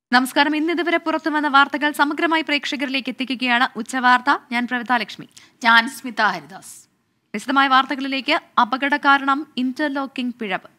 നമസ്കാരം ഇന്ന് ഇതുവരെ പുറത്തുവന്ന വാർത്തകൾ സമഗ്രമായി പ്രേക്ഷകരിലേക്ക് എത്തിക്കുകയാണ് ഉച്ചവാർത്ത ഞാൻ പ്രവിത ലക്ഷ്മി ഞാൻ സ്മിത ഹരിദാസ് വിശദമായ വാർത്തകളിലേക്ക് അപകട കാരണം ഇന്റർലോക്കിംഗ് പിഴവ്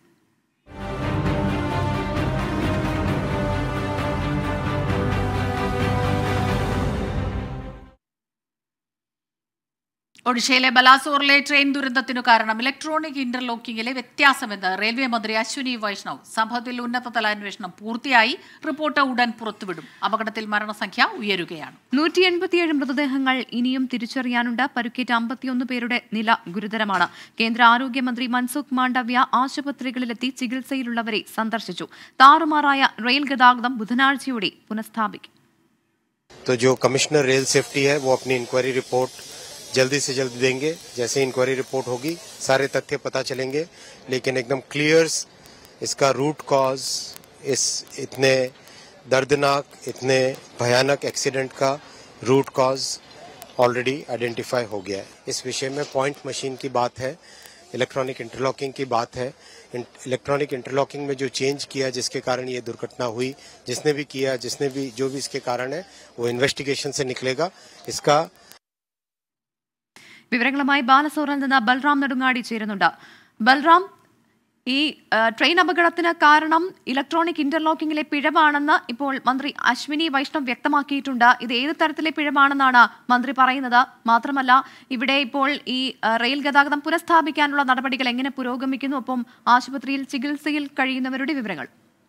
ഒഡീഷയിലെ ബലാസോറിലെ ട്രെയിൻ ദുരന്തത്തിനു കാരണം ഇലക്ട്രോണിക് ഇന്റർലോക്കിംഗിലെ വ്യത്യാസമെന്ന് റെയിൽവേ മന്ത്രി അശ്വിനി വൈഷ്ണവ് സംഭവത്തിൽ ഉന്നതതല അന്വേഷണം പൂർത്തിയായി റിപ്പോർട്ട് ഉടൻ പുറത്തുവിടും അപകടത്തിൽ മരണസംഖ്യ ഉയരുകയാണ് നൂറ്റി എൺപത്തിയേഴ് മൃതദേഹങ്ങൾ ഇനിയും തിരിച്ചറിയാനുണ്ട് പരുക്കേറ്റ അമ്പത്തിയൊന്ന് പേരുടെ നില ഗുരുതരമാണ് കേന്ദ്ര ആരോഗ്യമന്ത്രി മൻസുഖ് മാണ്ഡവ്യ ആശുപത്രികളിലെത്തി ചികിത്സയിലുള്ളവരെ സന്ദർശിച്ചു താറുമാറായ റെയിൽ ഗതാഗതം ബുധനാഴ്ചയോടെ പുനഃസ്ഥാപിക്കും तो जो कमिश्नर रेल सेफ्टी है वो अपनी इंक्वायरी रिपोर्ट जल्दी से जल्द देंगे जैसे इंक्वायरी रिपोर्ट होगी सारे तथ्य पता चलेंगे लेकिन एकदम क्लियर इसका रूट कॉज इस इतने दर्दनाक इतने भयानक एक्सीडेंट का रूट कॉज ऑलरेडी आइडेंटिफाई हो गया है इस विषय में पॉइंट मशीन की बात है इलेक्ट्रॉनिक इंटरलॉकिंग की बात है इलेक्ट्रॉनिक इंटरलॉकिंग में जो चेंज किया जिसके कारण ये दुर्घटना हुई जिसने भी किया जिसने भी जो भी इसके कारण है वो इन्वेस्टिगेशन से निकलेगा इसका വിവരങ്ങളുമായി ബാലസോറിൽ നിന്ന് ബൽറാം നെടുങ്ങാടി ചേരുന്നുണ്ട് ബൽറാം ഈ ആ, ട്രെയിൻ അപകടത്തിന് കാരണം ഇലക്ട്രോണിക് ഇന്റർലോക്കിംഗിലെ പിഴവാണെന്ന് ഇപ്പോൾ മന്ത്രി അശ്വിനി വൈഷ്ണവ് വ്യക്തമാക്കിയിട്ടുണ്ട് ഇത് ഏത് തരത്തിലെ പിഴവാണെന്നാണ് മന്ത്രി പറയുന്നത് മാത്രമല്ല ഇവിടെ ഇപ്പോൾ ഈ ആ, റെയിൽ ഗതാഗതം പുനഃസ്ഥാപിക്കാനുള്ള നടപടികൾ എങ്ങനെ പുരോഗമിക്കുന്നു ഒപ്പം ആശുപത്രിയിൽ ചികിത്സയിൽ കഴിയുന്നവരുടെ വിവരങ്ങൾ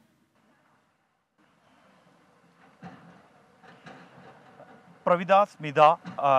പ്രവിത സ്മിത ആ,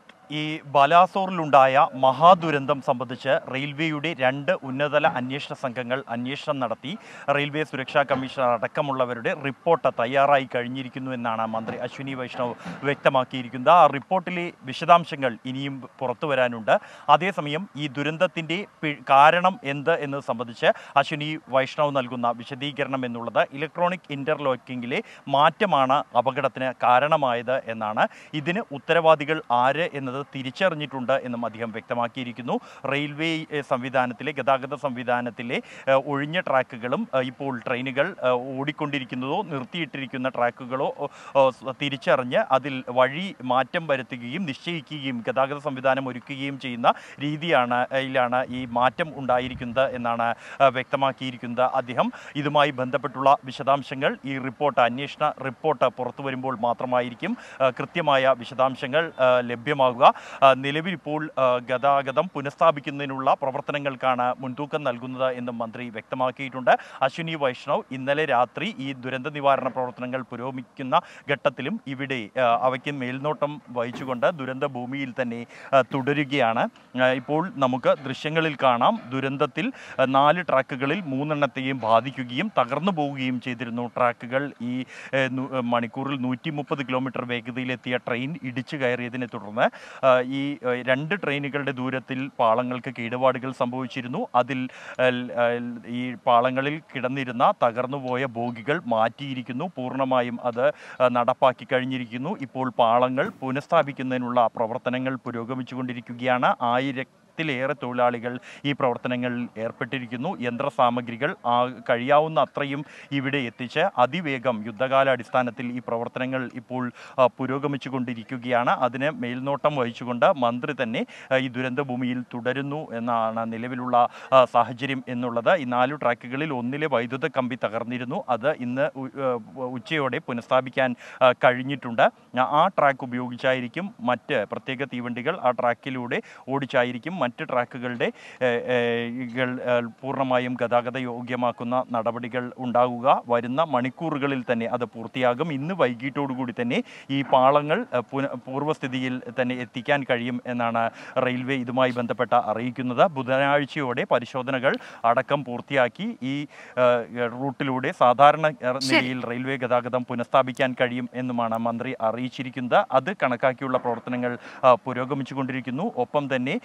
ഈ ബാലാസോറിലുണ്ടായ മഹാദുരന്തം സംബന്ധിച്ച് റെയിൽവേയുടെ രണ്ട് ഉന്നതതല അന്വേഷണ സംഘങ്ങൾ അന്വേഷണം നടത്തി റെയിൽവേ സുരക്ഷാ കമ്മീഷണർ അടക്കമുള്ളവരുടെ റിപ്പോർട്ട് തയ്യാറായി കഴിഞ്ഞിരിക്കുന്നു എന്നാണ് മന്ത്രി അശ്വിനി വൈഷ്ണവ് വ്യക്തമാക്കിയിരിക്കുന്നത് ആ റിപ്പോർട്ടിലെ വിശദാംശങ്ങൾ ഇനിയും പുറത്തു വരാനുണ്ട് അതേസമയം ഈ ദുരന്തത്തിൻ്റെ പി- കാരണം എന്ത് എന്നത് സംബന്ധിച്ച് അശ്വിനി വൈഷ്ണവ് നൽകുന്ന വിശദീകരണം എന്നുള്ളത് ഇലക്ട്രോണിക് ഇന്റർലോക്കിംഗിലെ മാറ്റമാണ് അപകടത്തിന് കാരണമായത് എന്നാണ് ഇതിന് ഉത്തരവാദികൾ ആര് എന്നത് തിരിച്ചറിഞ്ഞിട്ടുണ്ട് എന്നും അദ്ദേഹം വ്യക്തമാക്കിയിരിക്കുന്നു റെയിൽവേ ഏഹ്, സംവിധാനത്തിലെ ഗതാഗത സംവിധാനത്തിലെ ഏഹ്, ഒഴിഞ്ഞ ട്രാക്കുകളും ഏഹ്, ഇപ്പോൾ ട്രെയിനുകൾ ഏഹ്, ഓടിക്കൊണ്ടിരിക്കുന്നതോ നിർത്തിയിട്ടിരിക്കുന്ന ട്രാക്കുകളോ ഓ, ഓ, സ് തിരിച്ചറിഞ്ഞ് അതിൽ വഴി മാറ്റം വരുത്തുകയും നിശ്ചയിക്കുകയും ഗതാഗത സംവിധാനം ഒരുക്കുകയും ചെയ്യുന്ന രീതിയാണ് യിലാണ് ഈ മാറ്റം ഉണ്ടായിരിക്കുന്നത് എന്നാണ് ഏഹ്, വ്യക്തമാക്കിയിരിക്കുന്നത് അദ്ദേഹം ഇതുമായി ബന്ധപ്പെട്ടുള്ള വിശദാംശങ്ങൾ ഈ റിപ്പോർട്ട് അന്വേഷണ റിപ്പോർട്ട് പുറത്തു വരുമ്പോൾ മാത്രമായിരിക്കും ഏഹ്, കൃത്യമായ വിശദാംശങ്ങൾ ഏഹ്, ലഭ്യമാകുക ഏഹ്, നിലവിലിപ്പോൾ ഏഹ്, ഗതാഗതം പുനഃസ്ഥാപിക്കുന്നതിനുള്ള പ്രവർത്തനങ്ങൾക്കാണ് മുൻതൂക്കം നൽകുന്നത് എന്നും മന്ത്രി വ്യക്തമാക്കിയിട്ടുണ്ട് അശ്വിനി വൈഷ്ണവ് ഇന്നലെ രാത്രി ഈ ദുരന്ത നിവാരണ പ്രവർത്തനങ്ങൾ പുരോഗമിക്കുന്ന ഘട്ടത്തിലും ഇവിടെ ഏഹ്, അവയ്ക്ക് മേൽനോട്ടം വഹിച്ചുകൊണ്ട് ദുരന്ത ഭൂമിയിൽ തന്നെ ഏഹ്, തുടരുകയാണ് ഏഹ്, ഇപ്പോൾ നമുക്ക് ദൃശ്യങ്ങളിൽ കാണാം ദുരന്തത്തിൽ ഏഹ്, നാല് ട്രാക്കുകളിൽ മൂന്നെണ്ണത്തെയും ബാധിക്കുകയും തകർന്നു പോവുകയും ചെയ്തിരുന്നു ട്രാക്കുകൾ ഈ ഏഹ്, നു- ഏഹ്, മണിക്കൂറിൽ നൂറ്റി മുപ്പത് കിലോമീറ്റർ വേഗതയിലെത്തിയ ട്രെയിൻ ഇടിച്ചു കയറിയതിനെ തുടർന്ന് ഏഹ്, ഈ ഏഹ്, രണ്ട് ട്രെയിനുകളുടെ ദൂരത്തിൽ പാളങ്ങൾക്ക് കേടുപാടുകൾ സംഭവിച്ചിരുന്നു അതിൽ ഏഹ്, ഏഹ്, ഈ പാളങ്ങളിൽ കിടന്നിരുന്ന തകർന്നുപോയ ബോഗികൾ മാറ്റിയിരിക്കുന്നു പൂർണ്ണമായും അത് ഏഹ്, നടപ്പാക്കി കഴിഞ്ഞിരിക്കുന്നു ഇപ്പോൾ പാളങ്ങൾ പുനഃസ്ഥാപിക്കുന്നതിനുള്ള പ്രവർത്തനങ്ങൾ പുരോഗമിച്ചുകൊണ്ടിരിക്കുകയാണ് ആയിരത്തിലേറെ തൊഴിലാളികൾ ഈ പ്രവർത്തനങ്ങളിൽ ഏർപ്പെട്ടിരിക്കുന്നു യന്ത്രസാമഗ്രികൾ ആ കഴിയാവുന്ന അത്രയും ഇവിടെ എത്തിച്ച് അതിവേഗം യുദ്ധകാലാടിസ്ഥാനത്തിൽ ഈ പ്രവർത്തനങ്ങൾ ഇപ്പോൾ ആ, പുരോഗമിച്ചുകൊണ്ടിരിക്കുകയാണ് അതിന് മേൽനോട്ടം വഹിച്ചുകൊണ്ട് മന്ത്രി തന്നെ ആ, ഈ ദുരന്ത ഭൂമിയിൽ തുടരുന്നു എന്നാണ് നിലവിലുള്ള ആ, സാഹചര്യം എന്നുള്ളത് ഈ നാലു ട്രാക്കുകളിൽ ഒന്നിലെ വൈദ്യുത കമ്പി തകർന്നിരുന്നു അത് ഇന്ന് ഉ- ആ, ഉച്ചയോടെ പുനഃസ്ഥാപിക്കാൻ ആ, കഴിഞ്ഞിട്ടുണ്ട് ആ- ആ ട്രാക്ക് ഉപയോഗിച്ചായിരിക്കും മറ്റ് പ്രത്യേക തീവണ്ടികൾ ആ ട്രാക്കിലൂടെ ഓടിച്ചായിരിക്കും മറ്റ് ട്രാക്കുകളുടെ ഏ, ഏ, കൾ, ഏ, പൂർണ്ണമായും ഗതാഗത യോഗ്യമാക്കുന്ന നടപടികൾ ഉണ്ടാകുക വരുന്ന മണിക്കൂറുകളിൽ തന്നെ അത് പൂർത്തിയാകും ഇന്ന് വൈകിട്ടോടുകൂടി തന്നെ ഈ പാളങ്ങൾ ഏ, പുന പൂർവ്വസ്ഥിതിയിൽ തന്നെ എത്തിക്കാൻ കഴിയും എന്നാണ് റെയിൽവേ ഇതുമായി ബന്ധപ്പെട്ട അറിയിക്കുന്നത് ബുധനാഴ്ചയോടെ പരിശോധനകൾ അടക്കം പൂർത്തിയാക്കി ഈ ഏ, റൂട്ടിലൂടെ സാധാരണ ഏ, നിലയിൽ റെയിൽവേ ഗതാഗതം പുനഃസ്ഥാപിക്കാൻ കഴിയും എന്നുമാണ് മന്ത്രി അറിയിച്ചിരിക്കുന്നത് അത് കണക്കാക്കിയുള്ള പ്രവർത്തനങ്ങൾ ആ, പുരോഗമിച്ചുകൊണ്ടിരിക്കുന്നു ഒപ്പം തന്നെ ആ,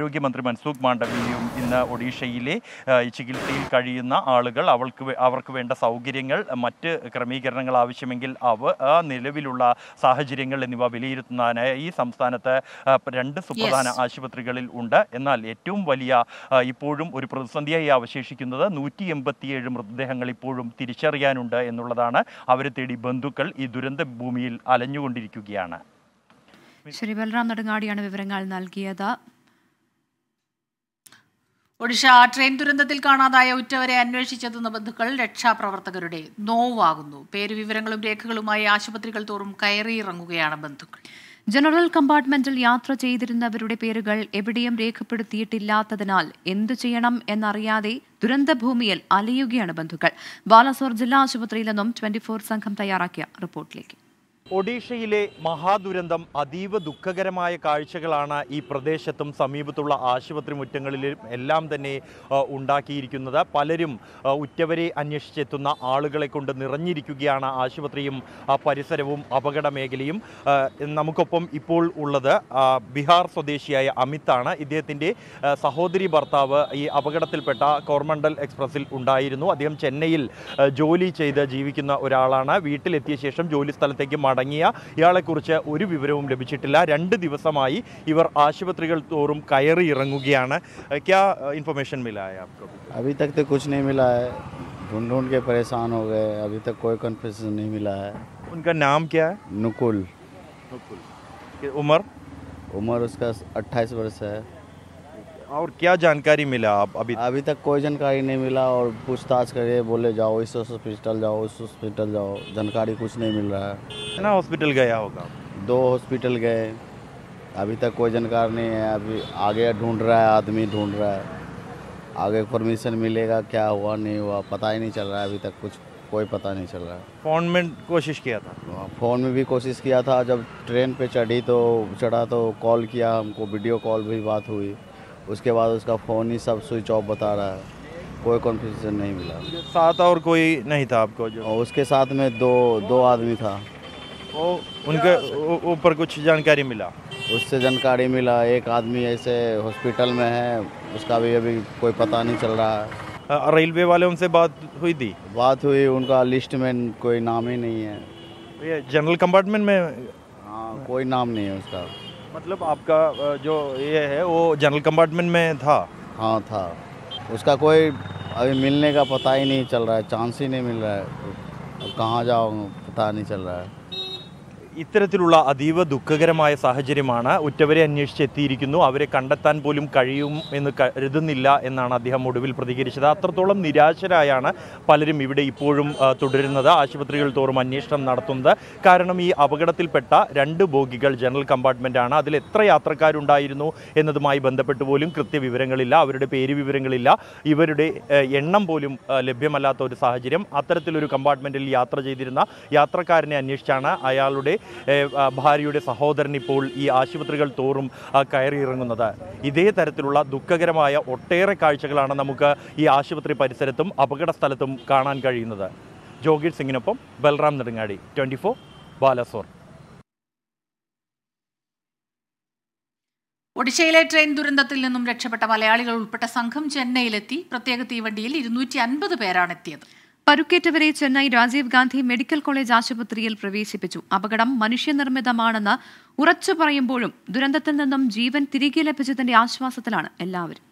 ആരോഗ്യമന്ത്രി മൻസൂഖ് മാണ്ഡവ്യയും ഇന്ന് ഒഡീഷയിലെ ആ, ഈ ചികിത്സയിൽ കഴിയുന്ന ആളുകൾ അവൾക്ക് വേ- അവർക്ക് വേണ്ട സൗകര്യങ്ങൾ മറ്റ് ക്രമീകരണങ്ങൾ ആവശ്യമെങ്കിൽ അവ ആ നിലവിലുള്ള സാഹചര്യങ്ങൾ എന്നിവ വിലയിരുത്തുന്നതിനായി ഈ സംസ്ഥാനത്ത് ആ, രണ്ട് സുപ്രധാന Yes. ആശുപത്രികളിൽ ഉണ്ട് എന്നാൽ ഏറ്റവും വലിയ ആ, ഇപ്പോഴും ഒരു പ്രതിസന്ധിയായി അവശേഷിക്കുന്നത് നൂറ്റി എൺപത്തിയേഴ് മൃതദേഹങ്ങൾ ഇപ്പോഴും തിരിച്ചറിയാനുണ്ട് എന്നുള്ളതാണ് അവരെ തേടി ബന്ധുക്കൾ ഈ ദുരന്ത ഭൂമിയിൽ അലഞ്ഞുകൊണ്ടിരിക്കുകയാണ് ശരി ബൽറാം നെടുങ്ങാടിയാണ് വിവരങ്ങൾ നൽകിയത് ഒഡീഷ ട്രെയിൻ ദുരന്തത്തിൽ കാണാതായ ഉറ്റവരെ അന്വേഷിച്ചെത്തുന്ന ബന്ധുക്കൾ രക്ഷാപ്രവർത്തകരുടെ നോവാകുന്നു പേര് വിവരങ്ങളും രേഖകളുമായി ആശുപത്രികൾ തോറും കയറിയിറങ്ങുകയാണ് ബന്ധുക്കൾ ജനറൽ കമ്പാർട്ട്മെന്റിൽ യാത്ര ചെയ്തിരുന്നവരുടെ പേരുകൾ എവിടെയും രേഖപ്പെടുത്തിയിട്ടില്ലാത്തതിനാൽ എന്തു ചെയ്യണം എന്നറിയാതെ ദുരന്തഭൂമിയിൽ അലയുകയാണ് ബന്ധുക്കൾ ബാലസോർ ജില്ലാ ആശുപത്രിയിൽ നിന്നും ട്വന്റി സംഘം തയ്യാറാക്കിയ റിപ്പോർട്ടിലേക്ക് ഒഡീഷയിലെ മഹാദുരന്തം അതീവ ദുഃഖകരമായ കാഴ്ചകളാണ് ഈ പ്രദേശത്തും സമീപത്തുള്ള ആശുപത്രി മുറ്റങ്ങളിലും എല്ലാം തന്നെ ആ, ഉണ്ടാക്കിയിരിക്കുന്നത് പലരും ആ, ഉറ്റവരെ അന്വേഷിച്ചെത്തുന്ന ആളുകളെ കൊണ്ട് നിറഞ്ഞിരിക്കുകയാണ് ആശുപത്രിയും ആ, പരിസരവും അപകട മേഖലയും ആ, നമുക്കൊപ്പം ഇപ്പോൾ ഉള്ളത് ആ, ബീഹാർ സ്വദേശിയായ അമിതാണ് ഇദ്ദേഹത്തിൻ്റെ ആ, സഹോദരി ഭർത്താവ് ഈ അപകടത്തിൽപ്പെട്ട കോർമണ്ടൽ എക്സ്പ്രസിൽ ഉണ്ടായിരുന്നു അദ്ദേഹം ചെന്നൈയിൽ ആ, ജോലി ചെയ്ത് ജീവിക്കുന്ന ഒരാളാണ് വീട്ടിലെത്തിയ ശേഷം ജോലി സ്ഥലത്തേക്ക് മടങ്ങിയ ഇയാളെക്കുറിച്ച് ഒരു വിവരവും ലഭിച്ചിട്ടില്ല രണ്ട് ദിവസമായി ഇവർ ആശുപത്രികൾ തോറും കയറി ഇറങ്ങുകയാണ് ആ, ക്യാ ഇൻഫർമേഷൻ മിലായ आपको अभी तक तो कुछ नहीं मिला है ढूंढ ढूंढ के परेशान हो गए अभी तक कोई कन्फेशन नहीं मिला है उनका नाम क्या है नुकुल उम्र उम्र उसका 28 वर्ष है और क्या जानकारी मिला आप अभी अभी तक कोई जानकारी नहीं मिला और पूछताछ करे बोले जाओ इस हॉस्पिटल जाओ उस हॉस्पिटल जाओ जानकारी कुछ नहीं मिल रहा है कितना हॉस्पिटल गया होगा दो हॉस्पिटल गए अभी तक कोई जानकार नहीं है अभी आगे ढूंढ रहा है आदमी ढूंढ रहा है आगे परमिशन मिलेगा क्या हुआ नहीं हुआ पता ही नहीं चल रहा है अभी तक कुछ कोई पता नहीं चल रहा है फोन में कोशिश किया था फ़ोन में भी कोशिश किया था जब ट्रेन पे चढ़ी तो चढ़ा तो कॉल किया हमको वीडियो कॉल भी बात हुई उसके बाद उसका फ़ोन ही सब स्विच ऑफ बता रहा है कोई कन्फ्यूजन नहीं मिला साथ और कोई नहीं था आपको जो और उसके साथ में दो दो आदमी था वो उनके ऊ- ऊपर कुछ जानकारी मिला उससे जानकारी मिला एक आदमी ऐसे हॉस्पिटल में है उसका भी अभी कोई पता नहीं चल रहा है अ, रेलवे वाले उनसे बात हुई थी बात हुई उनका लिस्ट में कोई नाम ही नहीं है ये जनरल कंपार्टमेंट में हाँ कोई नाम नहीं है उसका मतलब आपका अ, जो ये है वो जनरल कंपार्टमेंट में था हाँ था उसका कोई अभी मिलने का पता ही नहीं चल रहा है चांस ही नहीं मिल रहा है अब कहाँ जाओ पता नहीं चल रहा है ഇത്തരത്തിലുള്ള അതീവ ദുഃഖകരമായ സാഹചര്യമാണ് ഉറ്റവരെ അന്വേഷിച്ചെത്തിയിരിക്കുന്നു അവരെ കണ്ടെത്താൻ പോലും കഴിയും എന്ന് കരുതുന്നില്ല എന്നാണ് അദ്ദേഹം ഒടുവിൽ പ്രതികരിച്ചത് അത്രത്തോളം നിരാശരായാണ് പലരും ഇവിടെ ഇപ്പോഴും ആ, തുടരുന്നത് ആശുപത്രികൾ തോറും അന്വേഷണം നടത്തുന്നത് കാരണം ഈ അപകടത്തിൽപ്പെട്ട രണ്ട് ബോഗികൾ ജനറൽ കമ്പാർട്ട്മെൻ്റാണ് അതിൽ എത്ര യാത്രക്കാരുണ്ടായിരുന്നു എന്നതുമായി ബന്ധപ്പെട്ട് പോലും കൃത്യവിവരങ്ങളില്ല അവരുടെ പേര് വിവരങ്ങളില്ല ഇവരുടെ ഏഹ്, എണ്ണം പോലും ഏഹ്, ലഭ്യമല്ലാത്ത ഒരു സാഹചര്യം അത്തരത്തിലൊരു കമ്പാർട്ട്മെൻറ്റിൽ യാത്ര ചെയ്തിരുന്ന യാത്രക്കാരനെ അന്വേഷിച്ചാണ് അയാളുടെ ഏഹ്, ആ, ഭാര്യയുടെ സഹോദരൻ ഇപ്പോൾ ഈ ആശുപത്രികൾ തോറും ആ, കയറിയിറങ്ങുന്നത് ഇതേ തരത്തിലുള്ള ദുഃഖകരമായ ഒട്ടേറെ കാഴ്ചകളാണ് നമുക്ക് ഈ ആശുപത്രി പരിസരത്തും അപകട സ്ഥലത്തും കാണാൻ കഴിയുന്നത് ജോഗീർ സിംഗിനൊപ്പം ബൽറാം നെടുങ്ങാടി ട്വൻറ്റി ഫോർ ബാലസോർ ഒഡീഷയിലെ ട്രെയിൻ ദുരന്തത്തിൽ നിന്നും രക്ഷപ്പെട്ട മലയാളികൾ ഉൾപ്പെട്ട സംഘം ചെന്നൈയിലെത്തി പ്രത്യേക തീവണ്ടിയിൽ ഇരുന്നൂറ്റി അൻപത് പേരാണ് എത്തിയത് പരുക്കേറ്റവരെ ചെന്നൈ രാജീവ് ഗാന്ധി മെഡിക്കൽ കോളേജ് ആശുപത്രിയിൽ പ്രവേശിപ്പിച്ചു അപകടം മനുഷ്യനിർമ്മിതമാണെന്ന് ഉറച്ചു പറയുമ്പോഴും ദുരന്തത്തിൽ നിന്നും ജീവൻ തിരികെ ലഭിച്ചതിന്റെ ആശ്വാസത്തിലാണ് എല്ലാവരും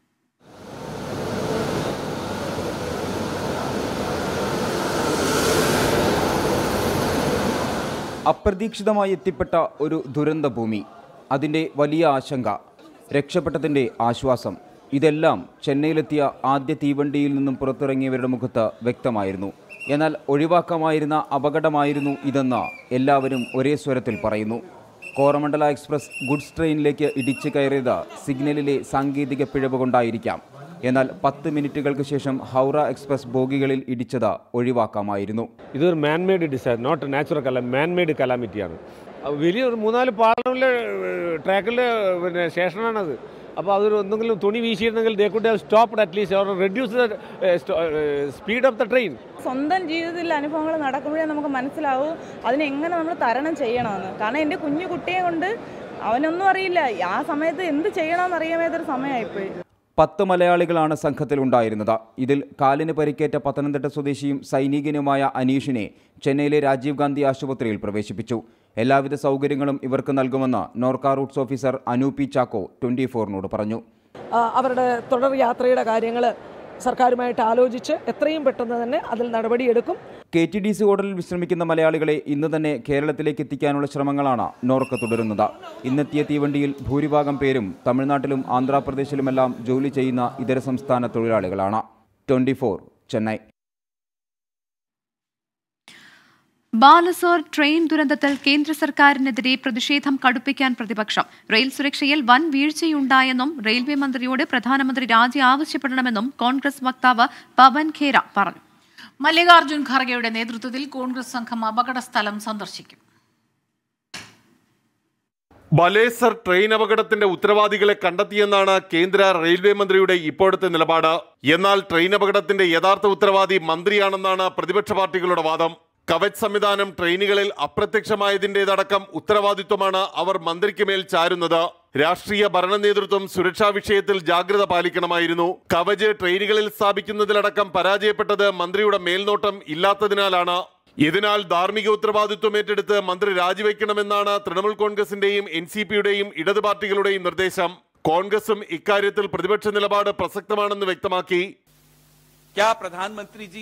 അപ്രതീക്ഷിതമായി എത്തിപ്പെട്ട ഒരു ദുരന്ത ഭൂമി അതിൻ്റെ വലിയ ആശങ്ക രക്ഷപ്പെട്ടതിൻ്റെ ആശ്വാസം ഇതെല്ലാം ചെന്നൈയിലെത്തിയ ആദ്യ തീവണ്ടിയിൽ നിന്നും പുറത്തിറങ്ങിയവരുടെ മുഖത്ത് വ്യക്തമായിരുന്നു എന്നാൽ ഒഴിവാക്കാമായിരുന്ന അപകടമായിരുന്നു ഇതെന്ന് എല്ലാവരും ഒരേ സ്വരത്തിൽ പറയുന്നു കോറമണ്ഡല എക്സ്പ്രസ് ഗുഡ്സ് ട്രെയിനിലേക്ക് ഇടിച്ചു കയറിയത് സിഗ്നലിലെ സാങ്കേതിക പിഴവ് കൊണ്ടായിരിക്കാം എന്നാൽ പത്ത് മിനിറ്റുകൾക്ക് ശേഷം ഹൗറ എക്സ്പ്രസ് ബോഗികളിൽ ഇടിച്ചത് ഒഴിവാക്കാമായിരുന്നു ഇതൊരു മാൻമെയ്ഡ് ഡിസാസ്റ്റർ നോട്ട് നാച്ചുറൽ കല മാൻമെയ്ഡ് കലാമിറ്റിയാണ് വലിയൊരു മൂന്നാല് പാളമുള്ള ട്രാക്കിലെ പിന്നെ സ്റ്റേഷനാണത് അപ്പോൾ അതൊരു എന്തെങ്കിലും തുണി വീശിയിരുന്നെങ്കിൽ they could have stopped at least or reduce the speed of the train സ്വന്തം ജീവിതത്തിൽ അനുഭവങ്ങൾ നടക്കുമ്പോഴേ നമുക്ക് മനസ്സിലാവും അതിനെങ്ങനെ നമ്മൾ തരണം ചെയ്യണമെന്ന് കാരണം എൻ്റെ കുഞ്ഞു കുട്ടിയെ കൊണ്ട് അവനൊന്നും അറിയില്ല ആ സമയത്ത് എന്ത് ചെയ്യണമെന്ന് അറിയാൻ മേത്തൊരു സമയമായിപ്പോയി പത്ത് മലയാളികളാണ് സംഘത്തിലുണ്ടായിരുന്നത് ഇതിൽ കാലിന് പരിക്കേറ്റ പത്തനംതിട്ട സ്വദേശിയും സൈനികനുമായ അനീഷിനെ ചെന്നൈയിലെ രാജീവ് ഗാന്ധി ആശുപത്രിയിൽ പ്രവേശിപ്പിച്ചു എല്ലാവിധ സൗകര്യങ്ങളും ഇവർക്ക് നൽകുമെന്ന് Norka Roots officer Anu P Chacko twenty ഫോറിനോട് പറഞ്ഞു ആ, അവരുടെ തുടർ യാത്രയുടെ കാര്യങ്ങൾ സർക്കാരുമായിട്ട് ആലോചിച്ച് എത്രയും പെട്ടെന്ന് തന്നെ അതിൽ നടപടിയെടുക്കും കെ ടി ഡി സി ഓർഡറിൽ വിശ്രമിക്കുന്ന മലയാളികളെ ഇന്ന് തന്നെ കേരളത്തിലേക്ക് എത്തിക്കാനുള്ള ശ്രമങ്ങളാണ് നോർക്ക തുടരുന്നത് ഇന്നെത്തിയ തീവണ്ടിയിൽ ഭൂരിഭാഗം പേരും തമിഴ്നാട്ടിലും ആന്ധ്രാപ്രദേശിലുമെല്ലാം ജോലി ചെയ്യുന്ന ഇതര സംസ്ഥാന തൊഴിലാളികളാണ് ട്വന്റി ചെന്നൈ ബാലസോർ ട്രെയിൻ ദുരന്തത്തിൽ കേന്ദ്ര സർക്കാരിനെതിരെ പ്രതിഷേധം കടുപ്പിക്കാൻ പ്രതിപക്ഷം റെയിൽ സുരക്ഷയിൽ വൻ വീഴ്ചയുണ്ടായെന്നും റെയിൽവേ മന്ത്രിയോട് പ്രധാനമന്ത്രി രാജി ആവശ്യപ്പെടണമെന്നും കോൺഗ്രസ് വക്താവ് പവൻ ഖേര പറഞ്ഞു മല്ലികാർജുൻ ഖാർഗെയുടെ നേതൃത്വത്തിൽ കോൺഗ്രസ് സംഘം അപകട സ്ഥലം സന്ദർശിക്കും ബലേസർ ട്രെയിൻ അപകടത്തിന്റെ ഉത്തരവാദികളെ കണ്ടെത്തിയെന്നാണ് കേന്ദ്ര റെയിൽവേ മന്ത്രിയുടെ ഇപ്പോഴത്തെ നിലപാട് എന്നാൽ ട്രെയിൻ അപകടത്തിന്റെ യഥാർത്ഥ ഉത്തരവാദി മന്ത്രിയാണെന്നാണ് പ്രതിപക്ഷ പാർട്ടികളുടെ വാദം കവച് സംവിധാനം ട്രെയിനുകളിൽ അപ്രത്യക്ഷമായതിന്റേതടക്കം ഉത്തരവാദിത്വമാണ് അവർ മന്ത്രിക്ക് മേൽ ചാരുന്നത് രാഷ്ട്രീയ ഭരണ നേതൃത്വം സുരക്ഷാ വിഷയത്തിൽ ജാഗ്രത പാലിക്കണമായിരുന്നു കവച് ട്രെയിനുകളിൽ സ്ഥാപിക്കുന്നതിലടക്കം പരാജയപ്പെട്ടത് മന്ത്രിയുടെ മേൽനോട്ടം ഇല്ലാത്തതിനാലാണ് ഇതിനാൽ ധാർമ്മിക ഉത്തരവാദിത്വം ഏറ്റെടുത്ത് മന്ത്രി രാജിവെക്കണമെന്നാണ് തൃണമൂൽ കോൺഗ്രസിന്റെയും എൻ സി പിയുടെയും ഇടത് പാർട്ടികളുടെയും നിർദ്ദേശം കോൺഗ്രസും ഇക്കാര്യത്തിൽ പ്രതിപക്ഷ നിലപാട് പ്രസക്തമാണെന്ന് വ്യക്തമാക്കി क्या प्रधानमंत्री जी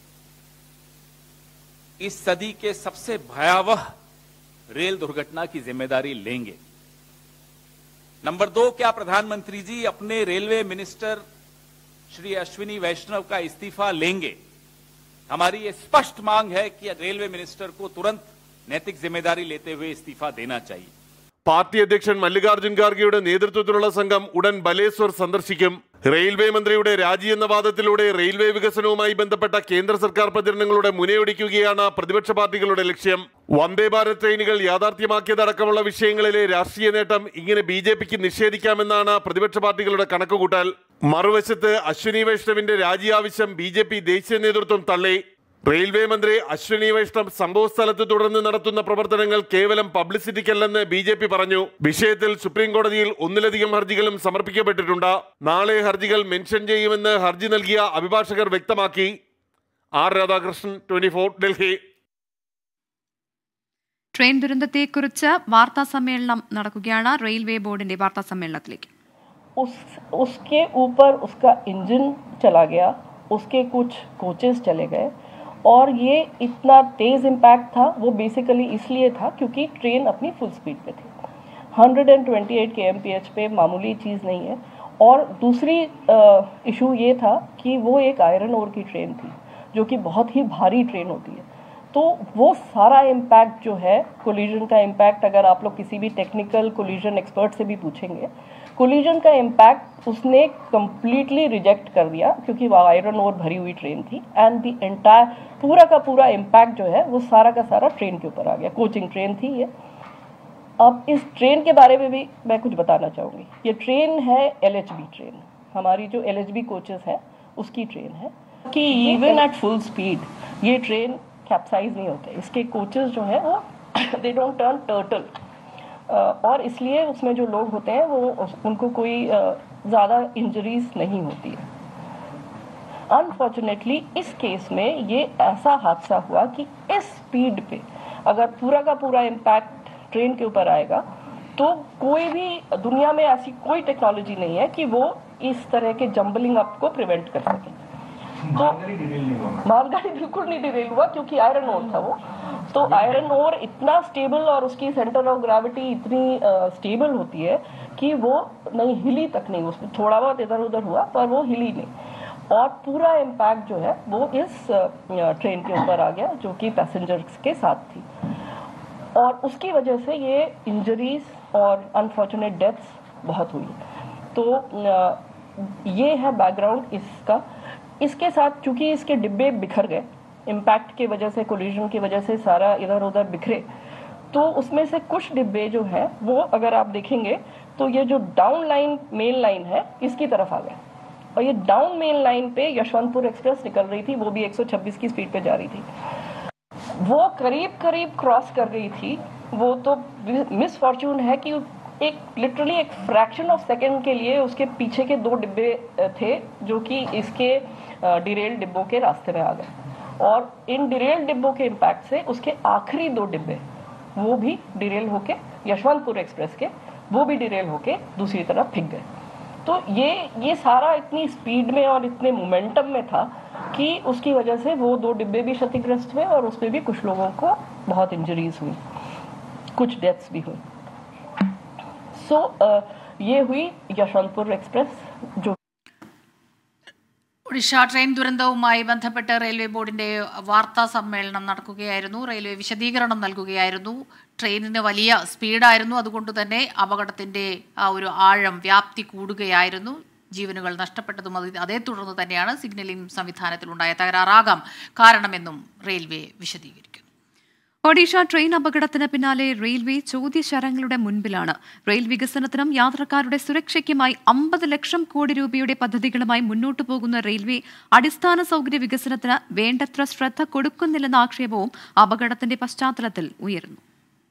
इस सदी के सबसे भयावह रेल दुर्घटना की जिम्मेदारी लेंगे नंबर दो क्या प्रधानमंत्री जी अपने रेलवे मिनिस्टर श्री अश्विनी वैष्णव का इस्तीफा लेंगे हमारी ये स्पष्ट मांग है कि रेलवे मिनिस्टर को तुरंत नैतिक जिम्मेदारी लेते हुए इस्तीफा देना चाहिए പാർട്ടി അധ്യക്ഷൻ മല്ലികാർജ്ജുൻ ഖാർഗെയുടെ നേതൃത്വത്തിലുള്ള സംഘം ഉടൻ ബലേശ്വർ സന്ദർശിക്കും റെയിൽവേ മന്ത്രിയുടെ രാജി എന്ന വാദത്തിലൂടെ റെയിൽവേ വികസനവുമായി ബന്ധപ്പെട്ട കേന്ദ്ര സർക്കാർ പ്രചരണങ്ങളുടെ മുനയൊടിക്കുകയാണ് പ്രതിപക്ഷ പാർട്ടികളുടെ ലക്ഷ്യം വന്ദേ ഭാരത് ട്രെയിനുകൾ യാഥാർത്ഥ്യമാക്കിയതടക്കമുള്ള വിഷയങ്ങളിലെ രാഷ്ട്രീയ നേട്ടം ഇങ്ങനെ ബി ജെ പിക്ക് നിഷേധിക്കാമെന്നാണ് പ്രതിപക്ഷ പാർട്ടികളുടെ കണക്കുകൂട്ടൽ മറുവശത്ത് അശ്വിനി വൈഷ്ണവിന്റെ രാജി ആവശ്യം ബി ജെ പി ദേശീയ നേതൃത്വം തള്ളി റെയിൽവേ മന്ത്രി അശ്വിനി വൈഷ്ണവ് സംഭവ സ്ഥലത്ത് തുടർന്ന് നടത്തുന്ന പ്രവർത്തനങ്ങൾ കേവലം പബ്ലിസിറ്റിക്കല്ലെന്ന് ബി ജെ പി പറഞ്ഞു വിഷയത്തിൽ സുപ്രീം കോടതിയിൽ ഒന്നിലധികം ഹർജികളും സമർപ്പിക്കപ്പെട്ടിട്ടുണ്ട് നാളെ ഹർജികൾ മെൻഷൻ ചെയ്യുമെന്ന് ഹർജി നൽകിയ അഭിഭാഷകർ വ്യക്തമാക്കി R Radhakrishnan twenty Delhi train ദുരന്തത്തെക്കുറിച്ച് വാർത്താ സമ്മേളനം നടക്കുകയാണ് റെയിൽവേ ബോർഡിന്റെ വാർത്താ സമ്മേളനത്തിലേക്ക് उस उसके ऊपर उसका इंजन चला गया उसके कुछ कोचेस चले गए और ये इतना तेज़ इम्पैक्ट था वो बेसिकली इसलिए था क्योंकि ट्रेन अपनी फुल स्पीड पे थी 128 के एम पे मामूली चीज़ नहीं है और दूसरी इशू ये था कि वो एक आयरन ओर की ट्रेन थी जो कि बहुत ही भारी ट्रेन होती है तो वो सारा इम्पैक्ट जो है कोलिजन का इम्पैक्ट अगर आप लोग किसी भी टेक्निकल कोलिजन एक्सपर्ट से भी पूछेंगे कोलिजन का इम्पैक्ट उसने कंप्लीटली रिजेक्ट कर दिया क्योंकि वो आयरन और भरी हुई ट्रेन थी एंड द एंटायर पूरा का पूरा इम्पैक्ट जो है वो सारा का सारा ट्रेन के ऊपर आ गया कोचिंग ट्रेन थी ये अब इस ट्रेन के बारे में भी मैं कुछ बताना चाहूँगी ये ट्रेन है एल ट्रेन हमारी जो एल कोचेस है उसकी ट्रेन है कि इवन एट फुल स्पीड ये ट्रेन कैप्साइज नहीं होते इसके कोचेस जो है वो दे डोंट टर्न टर्टल और इसलिए उसमें जो लोग होते हैं वो उस- उनको कोई ज़्यादा इंजरीज नहीं होती है अनफॉर्चुनेटली इस केस में ये ऐसा हादसा हुआ कि इस स्पीड पे अगर पूरा का पूरा इम्पैक्ट ट्रेन के ऊपर आएगा तो कोई भी दुनिया में ऐसी कोई टेक्नोलॉजी नहीं है कि वो इस तरह के जंबलिंग अप को प्रिवेंट कर सके तो मालगाड़ी बिल्कुल नहीं डिरेल हुआ क्योंकि आयरन ओर था वो तो आयरन ओर इतना स्टेबल और उसकी सेंटर ऑफ ग्रेविटी इतनी स्टेबल होती है कि वो नहीं हिली तक नहीं उसमें थोड़ा बहुत इधर उधर हुआ पर वो हिली नहीं और पूरा इम्पैक्ट जो है वो इस अ, ट्रेन के ऊपर आ गया जो कि पैसेंजर्स के साथ थी और उसकी वजह से ये इंजरीज और अनफॉर्चुनेट डेथ्स बहुत हुई तो अ, ये है बैकग्राउंड इसका इसके साथ चूंकि इसके डिब्बे बिखर गए इम्पैक्ट की वजह से कोलिजन की वजह से सारा इधर उधर बिखरे तो उसमें से कुछ डिब्बे जो है वो अगर आप देखेंगे तो ये जो डाउन लाइन मेन लाइन है इसकी तरफ आ गए और ये डाउन मेन लाइन पे यशवंतपुर एक्सप्रेस निकल रही थी वो भी 126 की स्पीड पे जा रही थी वो करीब करीब क्रॉस कर गई थी वो तो मिस फॉर्चून है कि एक लिटरली एक फ्रैक्शन ऑफ सेकंड के लिए उसके पीछे के दो डिब्बे अ, थे जो कि इसके डिरेल डिब्बों के रास्ते में आ गए और इन डिरेल डिब्बों के इम्पैक्ट से उसके आखिरी दो डिब्बे वो भी डिरेल होके यशवंतपुर एक्सप्रेस के वो भी डिरेल होके दूसरी तरफ फिक गए तो ये ये सारा इतनी स्पीड में और इतने मोमेंटम में था कि उसकी वजह से वो दो डिब्बे भी क्षतिग्रस्त हुए और उसमें भी कुछ लोगों को बहुत इंजरीज हुई कुछ डेथ्स भी हुई सो ये हुई यशवंतपुर एक्सप्रेस जो ഒഡീഷ ട്രെയിൻ ദുരന്തവുമായി ബന്ധപ്പെട്ട് റെയിൽവേ ബോർഡിന്റെ വാർത്താ സമ്മേളനം നടക്കുകയായിരുന്നു റെയിൽവേ വിശദീകരണം നൽകുകയായിരുന്നു ട്രെയിനിന് വലിയ സ്പീഡായിരുന്നു അതുകൊണ്ട് തന്നെ അപകടത്തിന്റെ ആ ഒരു ആഴം വ്യാപ്തി കൂടുകയായിരുന്നു ജീവനുകൾ നഷ്ടപ്പെട്ടതും അത് അതേ തുടർന്ന് തന്നെയാണ് സിഗ്നലിംഗ് സംവിധാനത്തിലുണ്ടായ തകരാറാകാം കാരണമെന്നും റെയിൽവേ വിശദീകരിക്കുന്നു ഒഡീഷ ട്രെയിൻ അപകടത്തിന് പിന്നാലെ റെയിൽവേ ചോദ്യശരങ്ങളുടെ മുൻപിലാണ് റെയിൽ വികസനത്തിനും യാത്രക്കാരുടെ സുരക്ഷയ്ക്കുമായി അമ്പത് ലക്ഷം കോടി രൂപയുടെ പദ്ധതികളുമായി മുന്നോട്ടു പോകുന്ന റെയിൽവേ അടിസ്ഥാന സൗകര്യ വികസനത്തിന് വേണ്ടത്ര ശ്രദ്ധ കൊടുക്കുന്നില്ലെന്ന ആക്ഷേപവും അപകടത്തിന്റെ പശ്ചാത്തലത്തിൽ ഉയർന്നു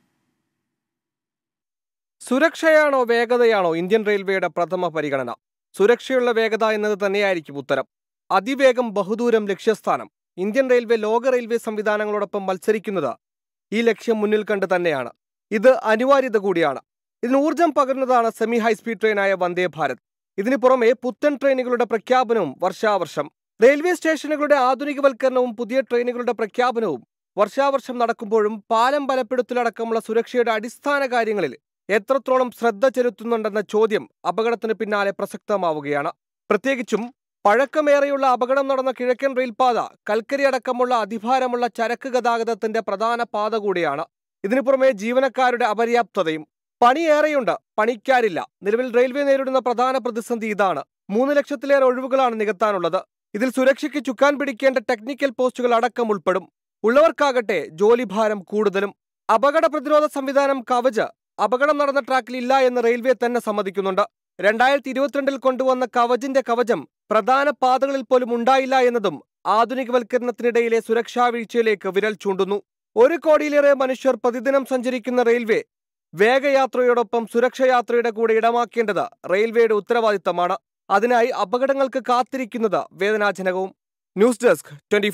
സുരക്ഷയാണോ വേഗതയാണോ ഇന്ത്യൻ റെയിൽവേയുടെ പ്രഥമ പരിഗണന സുരക്ഷയുള്ള വേഗത എന്നത് തന്നെയായിരിക്കും ഉത്തരം അതിവേഗം ബഹുദൂരം ലക്ഷ്യസ്ഥാനം ഇന്ത്യൻ റെയിൽവേ ലോക റെയിൽവേ സംവിധാനങ്ങളോടൊപ്പം മത്സരിക്കുന്നത് ഈ ലക്ഷ്യം മുന്നിൽ കണ്ട് തന്നെയാണ് ഇത് അനിവാര്യത കൂടിയാണ് ഇതിന് ഊർജം പകരുന്നതാണ് സെമി ഹൈസ്പീഡ് ട്രെയിനായ വന്ദേ ഭാരത് ഇതിനു പുറമെ പുത്തൻ ട്രെയിനുകളുടെ പ്രഖ്യാപനവും വർഷാവർഷം റെയിൽവേ സ്റ്റേഷനുകളുടെ ആധുനികവൽക്കരണവും പുതിയ ട്രെയിനുകളുടെ പ്രഖ്യാപനവും വർഷാവർഷം നടക്കുമ്പോഴും പാലം ബലപ്പെടുത്തലടക്കമുള്ള സുരക്ഷയുടെ അടിസ്ഥാന കാര്യങ്ങളിൽ എത്രത്തോളം ശ്രദ്ധ ചെലുത്തുന്നുണ്ടെന്ന ചോദ്യം അപകടത്തിന് പിന്നാലെ പ്രസക്തമാവുകയാണ് പ്രത്യേകിച്ചും പഴക്കമേറെയുള്ള അപകടം നടന്ന കിഴക്കൻ റെയിൽപാത കൽക്കരി അടക്കമുള്ള അതിഭാരമുള്ള ചരക്ക് ഗതാഗതത്തിന്റെ പ്രധാന പാത കൂടിയാണ് ഇതിനു പുറമെ ജീവനക്കാരുടെ അപര്യാപ്തതയും പണിയേറെയുണ്ട് പണിക്കാരില്ല നിലവിൽ റെയിൽവേ നേരിടുന്ന പ്രധാന പ്രതിസന്ധി ഇതാണ് മൂന്ന് ലക്ഷത്തിലേറെ ഒഴിവുകളാണ് നികത്താനുള്ളത് ഇതിൽ സുരക്ഷയ്ക്ക് ചുക്കാൻ പിടിക്കേണ്ട ടെക്നിക്കൽ പോസ്റ്റുകൾ അടക്കം ഉൾപ്പെടും ഉള്ളവർക്കാകട്ടെ ജോലിഭാരം കൂടുതലും അപകട പ്രതിരോധ സംവിധാനം കവച് അപകടം നടന്ന ട്രാക്കിൽ ഇല്ല എന്ന് റെയിൽവേ തന്നെ സമ്മതിക്കുന്നുണ്ട് രണ്ടായിരത്തി ഇരുപത്തിരണ്ടിൽ കൊണ്ടുവന്ന കവചിന്റെ കവചം പ്രധാന പാതകളിൽ പോലും ഉണ്ടായില്ല എന്നതും ആധുനികവൽക്കരണത്തിനിടയിലെ സുരക്ഷാ വീഴ്ചയിലേക്ക് വിരൽ ചൂണ്ടുന്നു ഒരു കോടിയിലേറെ മനുഷ്യർ പ്രതിദിനം സഞ്ചരിക്കുന്ന റെയിൽവേ വേഗയാത്രയോടൊപ്പം സുരക്ഷയാത്രയുടെ കൂടെ ഇടമാക്കേണ്ടത് റെയിൽവേയുടെ ഉത്തരവാദിത്തമാണ് അതിനായി അപകടങ്ങൾക്ക് കാത്തിരിക്കുന്നത് വേദനാജനകവും news desk twenty